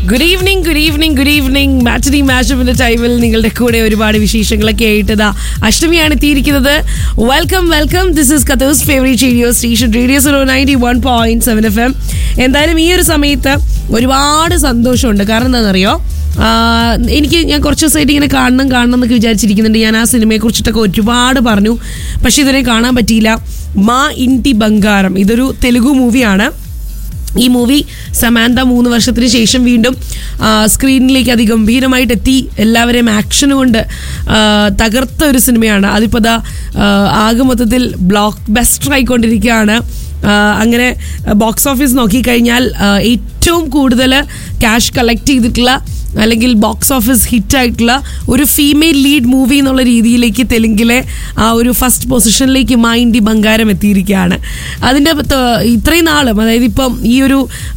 good evening good evening good evening matinee മാഷപ്പിന്റെ ടൈമിൽ നിങ്ങളുടെ കൂടെ ഒരുപാട് വിശേഷങ്ങളൊക്കെ ആയിട്ട് ഇതാ അഷ്ടമിയാണ് എത്തിയിരിക്കുന്നത് welcome welcome this is Qatar's favourite radio station radio zero ninety one point seven F M എന്തായാലും ഈ ഒരു സമയത്ത് ഒരുപാട് സന്തോഷമുണ്ട് കാരണം എന്താണെന്നറിയോ ആഹ് എനിക്ക് ഞാൻ കുറച്ച് ദിവസമായിട്ട് ഇങ്ങനെ കാണണം കാണണം എന്നൊക്കെ വിചാരിച്ചിരിക്കുന്നുണ്ട് ഞാൻ ആ സിനിമയെ കുറിച്ചിട്ടൊക്കെ ഒരുപാട് പറഞ്ഞു പക്ഷെ ഇതിനെ കാണാൻ പറ്റിയില്ല മാ ഇൻറ്റി ബംഗാരം ഇതൊരു തെലുഗു മൂവിയാണ് ഈ മൂവി സമാന്ത മൂന്ന് വർഷത്തിന് ശേഷം വീണ്ടും ആ, സ്ക്രീനിലേക്ക് അതിഗംഭീരമായിട്ട് എത്തി എല്ലാവരെയും ആക്ഷൻ കൊണ്ട് ആ, തകർത്ത ഒരു സിനിമയാണ് അതിപ്പോൾ ദാ ആ, ആകെ മൊത്തത്തിൽ ബ്ലോക്ക് ബസ്റ്റർ ആയിക്കൊണ്ടിരിക്കുകയാണ് ആ, അങ്ങനെ ബോക്സ് ഓഫീസ് നോക്കിക്കഴിഞ്ഞാൽ ആ, ഏറ്റവും കൂടുതൽ ക്യാഷ് കളക്ട് ചെയ്തിട്ടുള്ള അല്ലെങ്കിൽ ബോക്സ് ഓഫീസ് ഹിറ്റ് ആയിട്ടുള്ള ഒരു ഫീമെയിൽ ലീഡ് മൂവി എന്നുള്ള രീതിയിലേക്ക് തെലുങ്കിലെ ആ ഒരു ഫസ്റ്റ് പൊസിഷനിലേക്ക് മൈൻഡി ബംഗാരം എത്തിയിരിക്കുകയാണ് അതിൻ്റെ ത- ഇത്രയും നാളും അതായത് ഇപ്പം ഈ ഒരു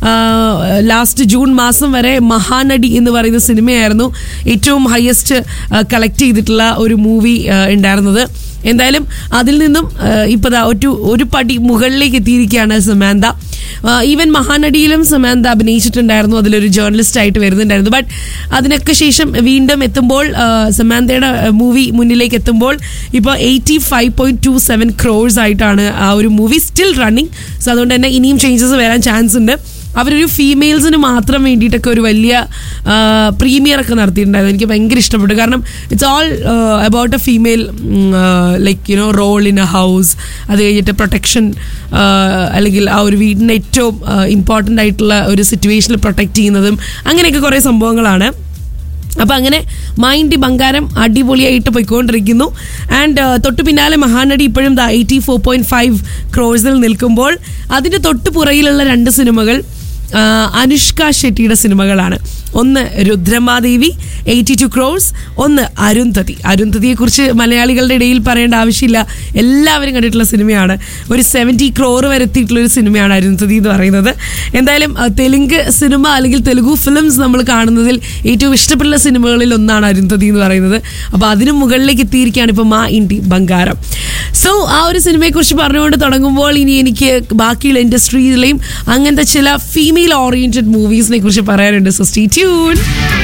ലാസ്റ്റ് ജൂൺ മാസം വരെ മഹാനടി എന്ന് പറയുന്ന സിനിമയായിരുന്നു ഏറ്റവും ഹയസ്റ്റ് കളക്ട് ചെയ്തിട്ടുള്ള ഒരു മൂവി ഉണ്ടായിരുന്നത് എന്തായാലും അതിൽ നിന്നും ഇപ്പോൾ ദാ ഒരു ഒരു പടി മുകളിലേക്ക് എത്തിയിരിക്കുകയാണ് സമാന്ത ഈവൻ മഹാനടിയിലും സമാന്ത അഭിനയിച്ചിട്ടുണ്ടായിരുന്നു അതിലൊരു ജേർണലിസ്റ്റ് ആയിട്ട് വരുന്നുണ്ടായിരുന്നു ബട്ട് അതിനൊക്കെ ശേഷം വീണ്ടും എത്തുമ്പോൾ ആ, സമാന്തയുടെ മൂവി മുന്നിലേക്ക് എത്തുമ്പോൾ ഇപ്പോൾ eighty five point two seven crores ആയിട്ടാണ് ആ ഒരു മൂവി സ്റ്റിൽ റണ്ണിങ് സോ അതുകൊണ്ട് തന്നെ ഇനിയും ചേഞ്ചസ് വരാൻ ചാൻസ് ഉണ്ട് അവരൊരു ഫീമെയിൽസിന് മാത്രം വേണ്ടിയിട്ടൊക്കെ ഒരു വലിയ പ്രീമിയർ ഒക്കെ നടത്തിയിട്ടുണ്ടായിരുന്നു എനിക്ക് ഭയങ്കര ഇഷ്ടപ്പെട്ടു കാരണം it's all about a female like you know role in a house അത് കഴിഞ്ഞിട്ട് പ്രൊട്ടക്ഷൻ അല്ലെങ്കിൽ ആ ഒരു വീടിൻ്റെ ഏറ്റവും ഇമ്പോർട്ടൻ്റ് ആയിട്ടുള്ള ഒരു സിറ്റുവേഷനിൽ പ്രൊട്ടക്റ്റ് ചെയ്യുന്നതും അങ്ങനെയൊക്കെ കുറേ സംഭവങ്ങളാണ് അപ്പം അങ്ങനെ മൈൻഡ് ബംഗാരം അടിപൊളിയായിട്ട് പോയിക്കൊണ്ടിരിക്കുന്നു ആൻഡ് തൊട്ടു പിന്നാലെ മഹാനടി ഇപ്പോഴും the eighty four point five ക്രോഴ്സിൽ നിൽക്കുമ്പോൾ അതിൻ്റെ തൊട്ടു പുറയിലുള്ള രണ്ട് സിനിമകൾ ആ, അനുഷ്ക ഷെട്ടിയുടെ സിനിമകളാണ് ഒന്ന് രുദ്രമാദേവി എയ്റ്റി ടു ക്രോഴ്സ് ഒന്ന് അരുന്ധതി അരുന്ധതിയെക്കുറിച്ച് മലയാളികളുടെ ഇടയിൽ പറയേണ്ട ആവശ്യമില്ല എല്ലാവരും കണ്ടിട്ടുള്ള സിനിമയാണ് ഒരു സെവൻറ്റി ക്രോർ വരെ എത്തിയിട്ടുള്ള ഒരു സിനിമയാണ് അരുന്ധതി എന്ന് പറയുന്നത് എന്തായാലും ആ, തെലുങ്ക് സിനിമ അല്ലെങ്കിൽ തെലുഗു ഫിലിംസ് നമ്മൾ കാണുന്നതിൽ ഏറ്റവും ഇഷ്ടപ്പെട്ട സിനിമകളിൽ ഒന്നാണ് അരുന്ധതി എന്ന് പറയുന്നത് അപ്പോൾ അതിന് മുകളിലേക്ക് എത്തിയിരിക്കുകയാണ് ഇപ്പോൾ മാ ഇൻഡി ബംഗാരം സോ ആ ഒരു സിനിമയെക്കുറിച്ച് പറഞ്ഞുകൊണ്ട് തുടങ്ങുമ്പോൾ ഇനി എനിക്ക് ബാക്കിയുള്ള ഇൻഡസ്ട്രിയിലെയും അങ്ങനത്തെ ചില ഫീമെയിൽ ഓറിയന്റഡ് മൂവീസിനെ കുറിച്ച് പറയാനുണ്ട് സോ സ്റ്റേ ട്യൂൺ